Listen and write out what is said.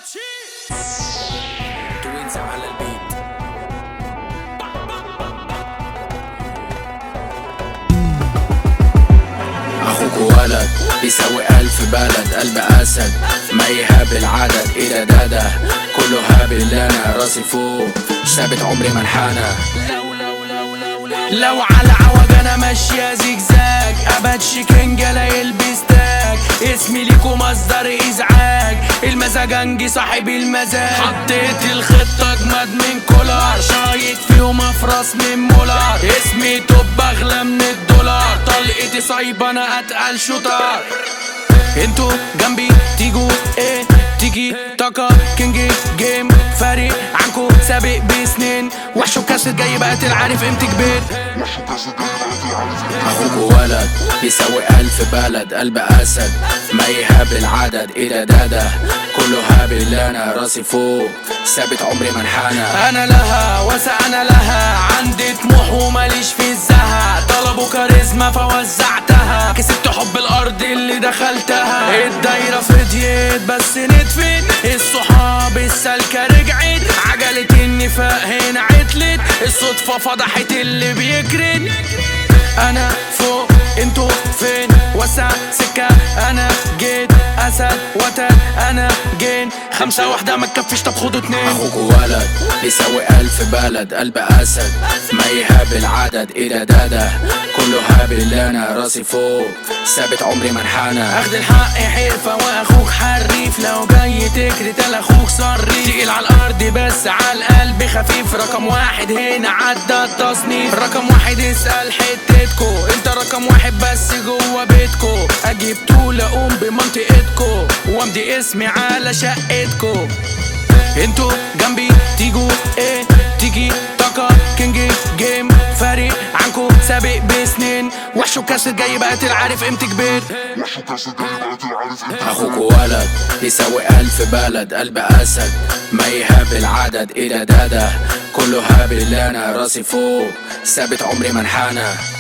توينز على البيت اخوك ولد بيساوي الف بلد قلب اسد ما يهاب العدد الى دادا كله هابل انا راسي فوق ثابت عمري ما انحنى لو على عوج انا ماشية زجزاج ابد شيكنج لا يلبس تاج اسمي ليكو مصدر ازعاج المزاجنجي صاحب المزاج حطيت الخطة اجمد من كولار شايط فيهم افرس من مولار اسمي توب اغلى من الدولار طلقتي صايبة انا اتقل شوتر انتوا جنبي تيجوا ايه تيجي طاقة كينج جيم فارق عنكو سابق بسنين وحش وكاسر جاي بقى عارف قيمتي كبير اخوك ولد بيساوي الف بلد قلب اسد ما يهاب العدد الى دادا كله هابل انا راسي فوق ثابت عمري ما انحنى انا لها واسع انا لها عندي طموح وماليش في الزهق طلبوا كاريزما فوزعتها كسبت حب الارض اللي دخلتها الدايرة فضيت بس ندفن الصحاب السالكة رجعت عجلة النفاق هنا عطلت الصدفة فضحت اللي بيجري انا فوق انتوا فين وسع سكة انا جيت اسد وتد انا جين خمسة واحدة ما تكفيش طب خدوا اتنين اخوك ولد بيساوي الف بلد قلب اسد ما يهاب العدد الى دادا كله هابل انا راسي فوق ثابت عمري ما انحنى اخد الحق حرفة واخوك حريف لو جاي تجري تل اخوك صريف تقيل على الارض بس على القلب خفيف رقم واحد هنا عدى التصنيف رقم واحد اسأل حتتكو انت رقم واحد بس جوه بيتكو اجيب طول اقوم بمنطقتكو وامضي اسمي على شقتكو انتوا جنبي تيجوا ايه تيجي طاقة كينج جيم فارق عنكو سابق بسنين وحش وكاسر جاي بقى عارف قيمتي كبير اخوك ولد يساوي الف بلد قلب اسد ما يهاب العدد الى دادا كله هابل انا راسي فوق ثابت عمري ما انحنى